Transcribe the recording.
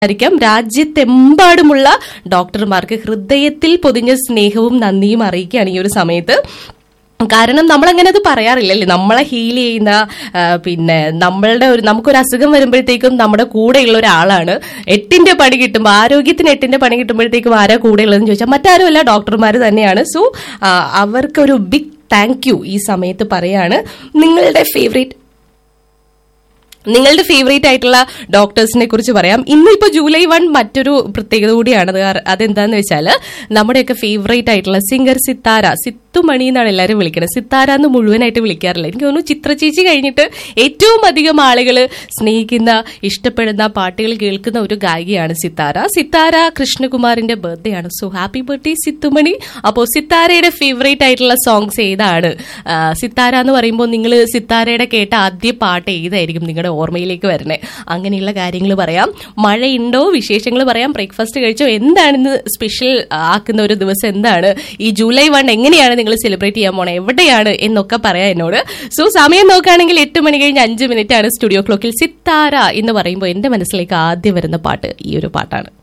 ആയിരിക്കാം രാജ്യത്തെമ്പാടുമുള്ള ഡോക്ടർമാർക്ക് ഹൃദയത്തിൽ പൊതിഞ്ഞ സ്നേഹവും നന്ദിയും അറിയിക്കുകയാണ് ഈ ഒരു സമയത്ത് കാരണം നമ്മൾ അങ്ങനെ അത് പറയാറില്ലല്ലേ നമ്മളെ ഹീൽ ചെയ്യുന്ന ആ, പിന്നെ നമ്മളുടെ ഒരു നമുക്കൊരു അസുഖം വരുമ്പോഴത്തേക്കും നമ്മുടെ കൂടെയുള്ള ഒരാളാണ് എട്ടിന്റെ പണി കിട്ടുമ്പോൾ ആരോഗ്യത്തിന് എട്ടിന്റെ പണി കിട്ടുമ്പോഴത്തേക്കും ആരാ കൂടെ ഉള്ളതെന്ന് ചോദിച്ചാൽ മറ്റാരുമല്ല ഡോക്ടർമാർ തന്നെയാണ് സോ അവർക്കൊരു ബിഗ് താങ്ക് യു ഈ സമയത്ത് പറയാണ് നിങ്ങളുടെ ഫേവറേറ്റ് നിങ്ങളുടെ ഫേവറേറ്റ് ആയിട്ടുള്ള ഡോക്ടേഴ്സിനെ കുറിച്ച് പറയാം ഇന്ന് ഇപ്പൊ ജൂലൈ വൺ മറ്റൊരു പ്രത്യേകത കൂടിയാണ് അത് കാര- അതെന്താന്ന് വെച്ചാല് നമ്മുടെയൊക്കെ ഫേവറേറ്റ് ആയിട്ടുള്ള സിംഗർ സിത്താര സിത്തുമണി എന്നാണ് എല്ലാവരും വിളിക്കുന്നത് സിത്താര എന്ന് മുഴുവനായിട്ട് വിളിക്കാറില്ല എനിക്ക് തോന്നുന്നു ചിത്രചേച്ചി കഴിഞ്ഞിട്ട് ഏറ്റവും അധികം ആളുകൾ സ്നേഹിക്കുന്ന ഇഷ്ടപ്പെടുന്ന പാട്ടുകൾ കേൾക്കുന്ന ഒരു ഗായികയാണ് സിത്താര സിത്താര കൃഷ്ണകുമാറിന്റെ ബർത്ത്ഡേ ആണ് സോ ഹാപ്പി ബർത്ത്ഡേ സിത്തുമണി അപ്പോൾ സിത്താരയുടെ ഫേവറേറ്റ് ആയിട്ടുള്ള സോങ്സ് ഏതാണ് ആ, സിത്താര എന്ന് പറയുമ്പോൾ നിങ്ങൾ സിത്താരയുടെ കേട്ട ആദ്യ പാട്ട് ഏതായിരിക്കും നിങ്ങളുടെ ഓർമ്മയിലേക്ക് വരണേ അങ്ങനെയുള്ള കാര്യങ്ങൾ പറയാം മഴയുണ്ടോ വിശേഷങ്ങൾ പറയാം ബ്രേക്ക്ഫാസ്റ്റ് കഴിച്ചോ എന്താണ് ഇന്ന് സ്പെഷ്യൽ ആക്കുന്ന ഒരു ദിവസം എന്താണ് ഈ ജൂലൈ വൺ എങ്ങനെയാണ് നിങ്ങൾ സെലിബ്രേറ്റ് ചെയ്യാൻ പോണേ എവിടെയാണ് എന്നൊക്കെ പറയാം എന്നോട് സോ സമയം നോക്കുകയാണെങ്കിൽ എട്ട് മണി കഴിഞ്ഞ് അഞ്ച് മിനിറ്റ് ആണ് സ്റ്റുഡിയോ ക്ലോക്കിൽ സിത്താര എന്ന് പറയുമ്പോൾ എന്റെ മനസ്സിലേക്ക് ആദ്യം വരുന്ന പാട്ട് ഈ ഒരു പാട്ടാണ്